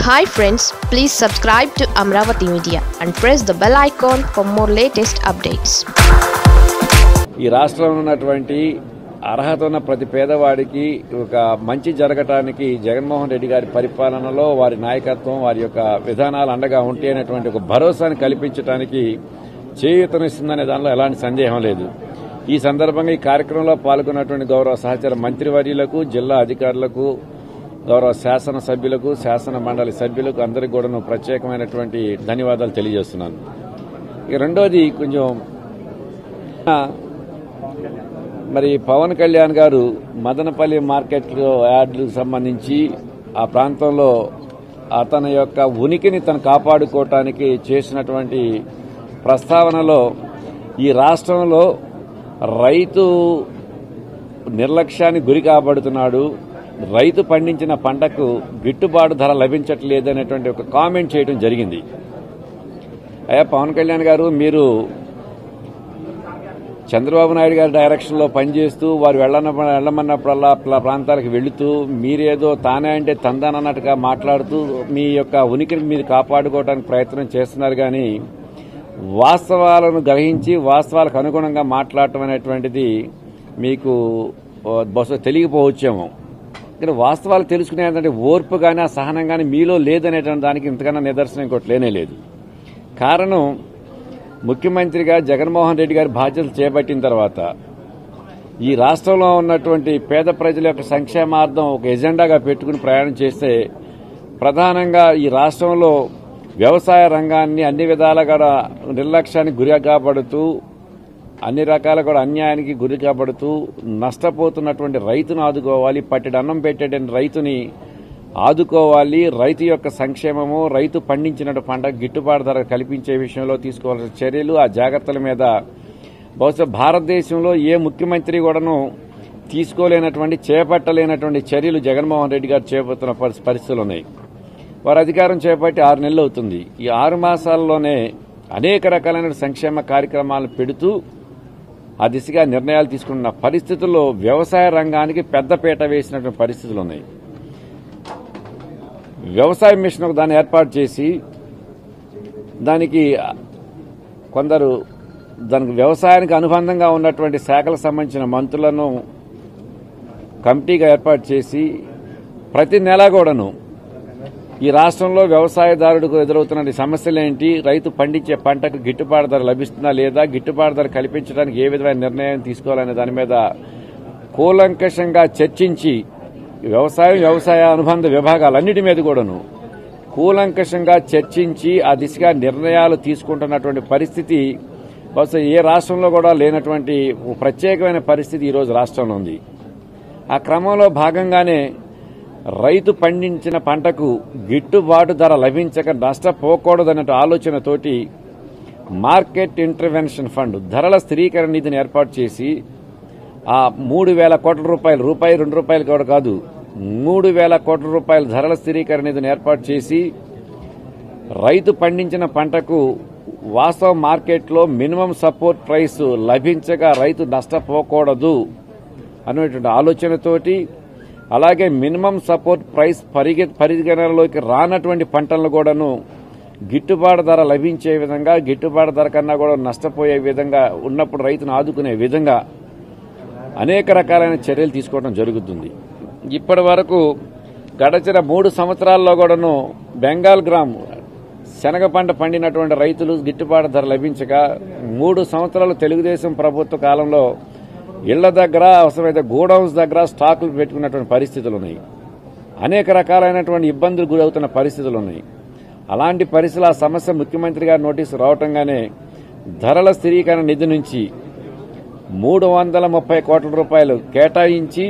hi friends please subscribe to Amaravati media and press the bell icon for more latest updates ఈ రాష్ట్రంలో ఉన్నటువంటి అర్హత ఉన్న ప్రతి పేదవాడికి ఒక మంచి జరగటానికి జగన్మోహన్ రెడ్డి గారి పరిపాలనలో వారి నాయకత్వం వారి యొక్క విధానాలు అండగా ఉంటే అనేటువంటి ఒక భరోసాని కల్పించడానికి చేయూతనిస్తుందనే దానిలో ఎలాంటి సందేహం లేదు ఈ సందర్భంగా ఈ కార్యక్రమంలో పాల్గొన్నటువంటి గౌరవ సహచర మంత్రివర్యులకు జిల్లా అధికారులకు గౌరవ శాసన సభ్యులకు శాసన మండలి సభ్యులకు అందరికీ కూడా ప్రత్యేకమైనటువంటి ధన్యవాదాలు తెలియజేస్తున్నాను ఇక రెండోది కొంచెం మరి పవన్ కళ్యాణ్ గారు మదనపల్లి మార్కెట్ యార్డులకు సంబంధించి ఆ ప్రాంతంలో అతని యొక్క ఉనికిని తను కాపాడుకోవటానికి చేసినటువంటి ప్రస్తావనలో ఈ రాష్ట్రంలో రైతు నిర్లక్ష్యానికి గురి కాబడుతున్నాడు రైతు పండించిన పంటకు గిట్టుబాటు ధర లభించట్లేదు అనేటువంటి ఒక కామెంట్ చేయడం జరిగింది అయ్యా పవన్ కళ్యాణ్ గారు మీరు చంద్రబాబు నాయుడు గారి డైరెక్షన్ లో పనిచేస్తూ వారు వెళ్ళన వెళ్ళమన్నప్పుడల్లా ప్ల- ప్రాంతాలకు వెళుతూ మీరేదో తానే అంటే తందానన్నట్టుగా మాట్లాడుతూ మీ యొక్క ఉనికిని మీరు కాపాడుకోవడానికి ప్రయత్నం చేస్తున్నారు కానీ వాస్తవాలను గ్రహించి వాస్తవాలకు అనుగుణంగా మాట్లాడటం అనేటువంటిది మీకు ఓ, బహుశా తెలియకపోవచ్చేమో కానీ వాస్తవాలు తెలుసుకునే ఏంటంటే ఓర్పు కానీ ఆ సహనం కానీ మీలో లేదనేటువంటి దానికి ఇంతకన్నా నిదర్శనం ఇంకోటి లేనే లేదు కారణం ముఖ్యమంత్రిగా జగన్మోహన్ రెడ్డి గారి బాధ్యతలు చేపట్టిన తర్వాత ఈ రాష్ట్రంలో ఉన్నటువంటి పేద ప్రజల యొక్క సంక్షేమార్థం ఒక ఎజెండాగా పెట్టుకుని ప్రయాణం చేస్తే ప్రధానంగా ఈ రాష్ట్రంలో వ్యవసాయ రంగాన్ని అన్ని విధాలుగా కూడా నిర్లక్ష్యానికి గురి కాబడుతూ అన్ని రకాల కూడా అన్యాయానికి గురి కాబడుతూ నష్టపోతున్నటువంటి రైతును ఆదుకోవాలి పట్టెడు అన్నం పెట్టేటువంటి రైతుని ఆదుకోవాలి రైతు యొక్క సంక్షేమము రైతు పండించిన పంట గిట్టుబాటు ధర కల్పించే విషయంలో తీసుకోవాల్సిన చర్యలు ఆ జాగ్రత్తల మీద బహుశా భారతదేశంలో ఏ ముఖ్యమంత్రి కూడాను తీసుకోలేనటువంటి చేపట్టలేనటువంటి చర్యలు జగన్మోహన్ రెడ్డి గారు చేపడుతున్న పరిస్థి- పరిస్థితులు ఉన్నాయి వారు అధికారం చేపట్టి ఆరు నెలలు అవుతుంది ఈ ఆరు మాసాల్లోనే అనేక రకాలైన సంక్షేమ కార్యక్రమాలను పెడుతూ ఆ దిశగా నిర్ణయాలు తీసుకున్న పరిస్థితుల్లో వ్యవసాయ రంగానికి పెద్దపీట వేసినటువంటి పరిస్థితులు ఉన్నాయి వ్యవసాయ మిషన్ ఒక దాన్ని ఏర్పాటు చేసి దానికి కొందరు దానికి వ్యవసాయానికి అనుబంధంగా ఉన్నటువంటి శాఖలకు సంబంధించిన మంత్రులను కమిటీగా ఏర్పాటు చేసి ప్రతి నెల కూడాను ఈ రాష్ట్రంలో వ్యవసాయదారుడికి ఎదురవుతున్న సమస్యలేంటి రైతు పండించే పంటకు గిట్టుబాటు ధర లభిస్తుందా లేదా గిట్టుబాటు ధర కల్పించడానికి ఏ విధమైన నిర్ణయం తీసుకోవాలనే దాని మీద కూలంకషంగా చర్చించి వ్యవసాయం వ్యవసాయ అనుబంధ విభాగాలన్నిటి మీద కూడాను కూలంకషంగా చర్చించి ఆ దిశగా నిర్ణయాలు తీసుకుంటున్నటువంటి పరిస్థితి బహుశా ఏ రాష్ట్రంలో కూడా లేనటువంటి ఓ ప్రత్యేకమైన పరిస్థితి ఈరోజు రాష్ట్రంలో ఉంది ఆ క్రమంలో భాగంగానే రైతు పండించిన పంటకు గిట్టుబాటు ధర లభించక నష్టపోకూడదన్న ఆలోచనతోటి మార్కెట్ ఇంటర్వెన్షన్ ఫండ్ ధరల స్థిరీకరణ నిధిని ఏర్పాటు చేసి ఆ మూడు వేల కోట్ల రూపాయలు రూపాయి రెండు రూపాయలు కూడా కాదు మూడు వేల కోట్ల రూపాయల ధరల స్థిరీకరణ నిధిని ఏర్పాటు చేసి రైతు పండించిన పంటకు వాస్తవ మార్కెట్లో మినిమం సపోర్ట్ ప్రైస్ లభించగా రైతు నష్టపోకూడదు అనేటువంటి ఆలోచనతోటి అలాగే మినిమం సపోర్ట్ ప్రైస్ పరిగె పరిగణనలోకి రానటువంటి పంటలను కూడాను గిట్టుబాటు ధర లభించే విధంగా గిట్టుబాటు ధర కన్నా కూడా నష్టపోయే విధంగా ఉన్నప్పుడు రైతును ఆదుకునే విధంగా అనేక రకాలైన చర్యలు తీసుకోవడం జరుగుతుంది ఇప్పటి వరకు గడచిన మూడు సంవత్సరాల్లో కూడాను బెంగాల్ గ్రామ్ శనగ పంట పండినటువంటి రైతులు గిట్టుబాటు ధర లభించక మూడు సంవత్సరాలు తెలుగుదేశం ప్రభుత్వ కాలంలో ఇళ్ల దగ్గర అవసరమైతే గోడౌన్స్ దగ్గర స్టాకులు పెట్టుకున్నటువంటి పరిస్థితులు ఉన్నాయి అనేక రకాలైనటువంటి ఇబ్బందులు గురవుతున్న పరిస్థితులు ఉన్నాయి అలాంటి పరిస్థితులు ఆ సమస్య ముఖ్యమంత్రి గారి నోటీసు రావటంగానే ధరల స్థిరీకరణ నిధి నుంచి మూడు వందల ముప్పై కోట్ల రూపాయలు కేటాయించి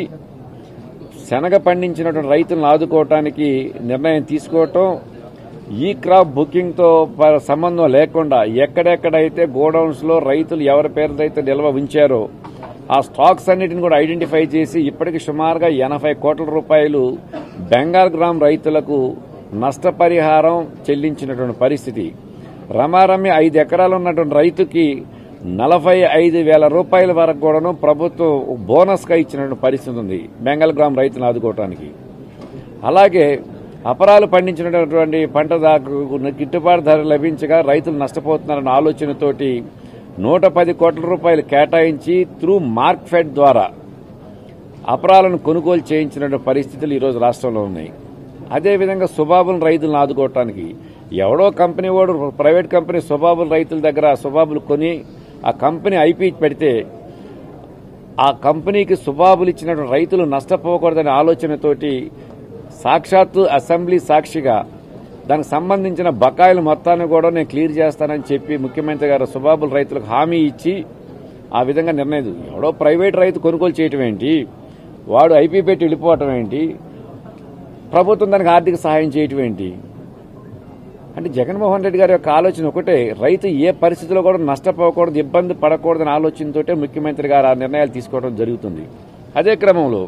శనగ పండించినటువంటి రైతులను ఆదుకోవటానికి నిర్ణయం తీసుకోవటం ఈ క్రాప్ బుకింగ్తో ప- సంబంధం లేకుండా ఎక్కడెక్కడైతే గోడౌన్స్ లో రైతులు ఎవరి పేరుదైతే నిల్వ ఉంచారో ఆ స్టాక్స్ అన్నిటిని కూడా ఐడెంటిఫై చేసి ఇప్పటికి సుమారుగా ఎనభై కోట్ల రూపాయలు బెంగాల్ గ్రామ్ రైతులకు నష్టపరిహారం చెల్లించినటువంటి పరిస్థితి రమారమ్మి ఐదు ఎకరాలు ఉన్నటువంటి రైతుకి నలభై ఐదు వేల రూపాయల వరకు కూడాను ప్రభుత్వం బోనస్ గా ఇచ్చినటువంటి పరిస్థితి ఉంది బెంగాల్ గ్రామ్ రైతులను ఆదుకోవటానికి అలాగే అపరాలు పండించినటువంటి పంట దాకు గిట్టుబాటు ధర లభించగా రైతులు నష్టపోతున్నారన్న ఆలోచనతోటి నూట పది కోట్ల రూపాయలు కేటాయించి త్రూ మార్క్ ఫెడ్ ద్వారా అపరాలను కొనుగోలు చేయించిన పరిస్థితులు ఈరోజు రాష్ట్రంలో ఉన్నాయి అదేవిధంగా సుబాబులు రైతులను ఆదుకోవటానికి ఎవడో కంపెనీ వాడు ప్రైవేట్ కంపెనీ సుబాబుల రైతుల దగ్గర సుబాబులు కొని ఆ కంపెనీ ఐపీ పెడితే ఆ కంపెనీకి సుబాబులు ఇచ్చినటువంటి రైతులు నష్టపోకూడదనే ఆలోచనతోటి సాక్షాత్తు అసెంబ్లీ సాక్షిగా దానికి సంబంధించిన బకాయిలు మొత్తాన్ని కూడా నేను క్లియర్ చేస్తానని చెప్పి ముఖ్యమంత్రి గారు సుబాబుల రైతులకు హామీ ఇచ్చి ఆ విధంగా నిర్ణయం ఎవడో ప్రైవేట్ రైతు కొనుగోలు చేయటం ఏంటి వాడు ఐపీ పెట్టి వెళ్ళిపోవటం ఏంటి ప్రభుత్వం దానికి ఆర్థిక సహాయం చేయటం ఏంటి అంటే జగన్మోహన్ రెడ్డి గారి యొక్క ఆలోచన ఒకటే రైతు ఏ పరిస్థితిలో కూడా నష్టపోకూడదు ఇబ్బంది పడకూడదని ఆలోచనతోటే ముఖ్యమంత్రి గారు ఆ నిర్ణయాలు తీసుకోవడం జరుగుతుంది అదే క్రమంలో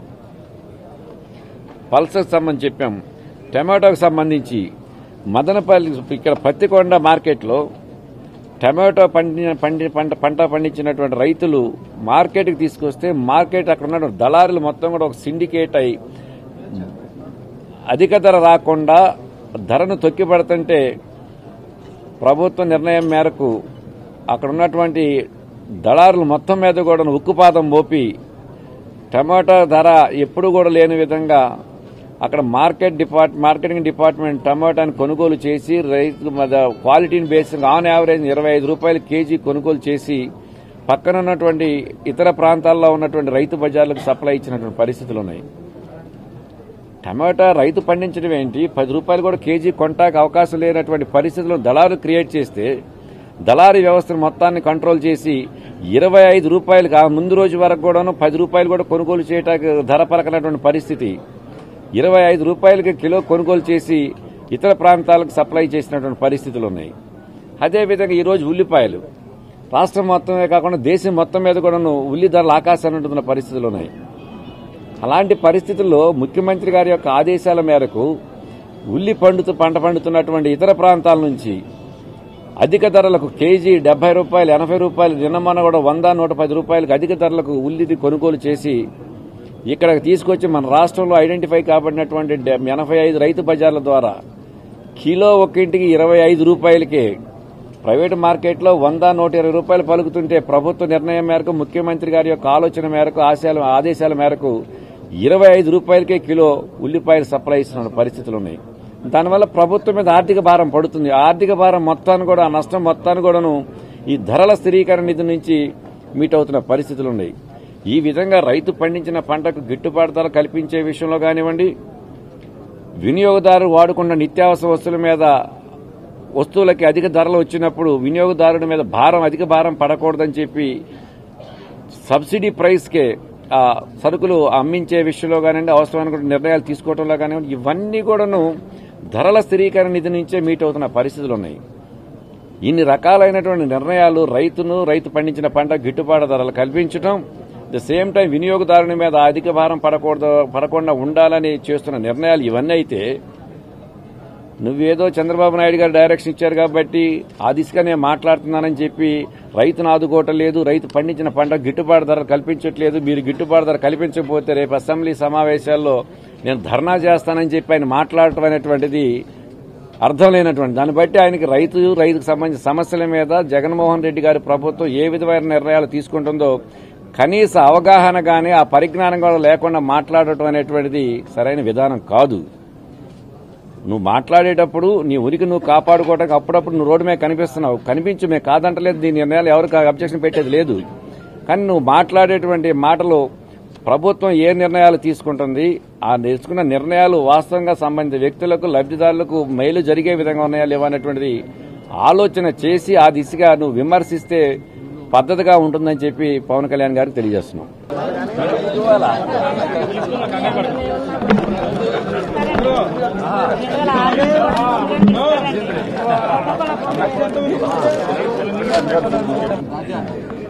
పల్సర్ సంబంధించి చెప్పాం టమాటోకి సంబంధించి మదనపల్లి ఇక్కడ పత్తికొండ మార్కెట్లో టమాటో పండిన పండి పంట పంట పండించినటువంటి రైతులు మార్కెట్కి తీసుకొస్తే మార్కెట్ అక్కడ ఉన్న దళారులు మొత్తం కూడా ఒక సిండికేట్ అయి అధిక ధర రాకుండా ధరను తొక్కిపడుతుంటే ప్రభుత్వ నిర్ణయం మేరకు అక్కడ ఉన్నటువంటి దళారులు మొత్తం మీద కూడా ఉక్కుపాదం మోపి టమాటా ధర ఎప్పుడు కూడా లేని విధంగా అక్కడ మార్కెట్ డిపార్ట్ మార్కెటింగ్ డిపార్ట్మెంట్ టమాటాని కొనుగోలు చేసి రైతు మీద క్వాలిటీని బేస్ ఆన్ యావరేజ్ ఇరవై ఐదు రూపాయలు కేజీ కొనుగోలు చేసి పక్కన ఉన్నటువంటి ఇతర ప్రాంతాల్లో ఉన్నటువంటి రైతు బజార్లకు సప్లై ఇచ్చినటువంటి పరిస్థితులు ఉన్నాయి టమాటా రైతు పండించడం ఏంటి పది రూపాయలు కూడా కేజీ కొంటాకి అవకాశం లేనటువంటి పరిస్థితులను దళారు క్రియేట్ చేస్తే దళారీ వ్యవస్థను మొత్తాన్ని కంట్రోల్ చేసి ఇరవై ఐదు రూపాయలు ఆ ముందు రోజు వరకు కూడాను పది రూపాయలు కూడా కొనుగోలు చేయడానికి ధర పలకనటువంటి పరిస్థితి ఇరవై ఐదు రూపాయలకి కిలో కొనుగోలు చేసి ఇతర ప్రాంతాలకు సప్లై చేసినటువంటి పరిస్థితులు ఉన్నాయి అదేవిధంగా ఈరోజు ఉల్లిపాయలు రాష్ట్రం మొత్తమే కాకుండా దేశం మొత్తం మీద కూడాను ఉల్లి ధరలు ఆకాశాన్ని ఉంటున్న పరిస్థితులు ఉన్నాయి అలాంటి పరిస్థితుల్లో ముఖ్యమంత్రి గారి యొక్క ఆదేశాల మేరకు ఉల్లి పండుతూ పంట పండుతున్నటువంటి ఇతర ప్రాంతాల నుంచి అధిక ధరలకు కేజీ డెబ్బై రూపాయలు ఎనభై రూపాయలు నిన్నమన్న కూడా వంద నూట పది రూపాయలకు అధిక ధరలకు ఉల్లిది కొనుగోలు చేసి ఇక్కడికి తీసుకొచ్చి మన రాష్ట్రంలో ఐడెంటిఫై కాబడినటువంటి డె- ఎనభై ఐదు రైతు బజార్ల ద్వారా కిలో ఒక్కింటికి ఇరవై ఐదు రూపాయలకే ప్రైవేటు మార్కెట్లో వంద నూట ఇరవై రూపాయలు పలుకుతుంటే ప్రభుత్వ నిర్ణయం మేరకు ముఖ్యమంత్రి గారి యొక్క ఆలోచన మేరకు ఆశయాల ఆదేశాల మేరకు ఇరవై ఐదు రూపాయలకే కిలో ఉల్లిపాయలు సప్లై ఇస్తున్న పరిస్థితులు ఉన్నాయి దానివల్ల ప్రభుత్వం మీద ఆర్థిక భారం పడుతుంది ఆ ఆర్థిక భారం మొత్తాన్ని కూడా ఆ నష్టం మొత్తాన్ని కూడాను ఈ ధరల స్థిరీకరణ నిధి నుంచి మీట్ అవుతున్న పరిస్థితులు ఉన్నాయి ఈ విధంగా రైతు పండించిన పంటకు గిట్టుబాటు ధర కల్పించే విషయంలో కానివ్వండి వినియోగదారు వాడుకున్న నిత్యావసర వస్తువుల మీద వస్తువులకి అధిక ధరలు వచ్చినప్పుడు వినియోగదారుడి మీద భారం అధిక భారం పడకూడదని చెప్పి సబ్సిడీ ప్రైస్కే ఆ సరుకులు అమ్మించే విషయంలో కానివ్వండి అవసరమైన నిర్ణయాలు తీసుకోవడంలో కానివ్వండి ఇవన్నీ కూడాను ధరల స్థిరీకరణ నిధి నుంచే మీట్ అవుతున్న పరిస్థితులు ఉన్నాయి ఇన్ని రకాలైనటువంటి నిర్ణయాలు రైతును రైతు పండించిన పంట గిట్టుబాటు ధరలు కల్పించడం ద సేమ్ టైం వినియోగదారుని మీద అధిక భారం పడకూడదు పడకుండా ఉండాలని చేస్తున్న నిర్ణయాలు ఇవన్నీ అయితే నువ్వేదో చంద్రబాబు నాయుడు గారు డైరెక్షన్ ఇచ్చారు కాబట్టి ఆ దిశగా నేను మాట్లాడుతున్నానని చెప్పి రైతును ఆదుకోవటం లేదు రైతు పండించిన పంట గిట్టుబాటు ధర కల్పించట్లేదు మీరు గిట్టుబాటు ధర కల్పించకపోతే రేపు అసెంబ్లీ సమావేశాల్లో నేను ధర్నా చేస్తానని చెప్పి ఆయన మాట్లాడటం అనేటువంటిది అర్థం లేనటువంటి దాన్ని బట్టి ఆయనకి రైతు రైతుకు సంబంధించిన సమస్యల మీద జగన్మోహన్ రెడ్డి గారి ప్రభుత్వం ఏ విధమైన నిర్ణయాలు తీసుకుంటుందో కనీస అవగాహన గానీ ఆ పరిజ్ఞానం కూడా లేకుండా మాట్లాడటం అనేటువంటిది సరైన విధానం కాదు నువ్వు మాట్లాడేటప్పుడు నీ ఉనికి నువ్వు కాపాడుకోవడానికి అప్పుడప్పుడు నువ్వు రోడ్డు మీద కనిపిస్తున్నావు కనిపించు మేము కాదంటలేదు నీ నిర్ణయాలు ఎవరికి అబ్జెక్షన్ పెట్టేది లేదు కానీ నువ్వు మాట్లాడేటువంటి మాటలు ప్రభుత్వం ఏ నిర్ణయాలు తీసుకుంటుంది ఆ తీసుకున్న నిర్ణయాలు వాస్తవంగా సంబంధిత వ్యక్తులకు లబ్ధిదారులకు మేలు జరిగే విధంగా ఉన్నాయా లేవా అనేటువంటిది ఆలోచన చేసి ఆ దిశగా నువ్వు విమర్శిస్తే పద్ధతిగా ఉంటుందని చెప్పి పవన్ కళ్యాణ్ గారికి తెలియజేస్తున్నాం రాజా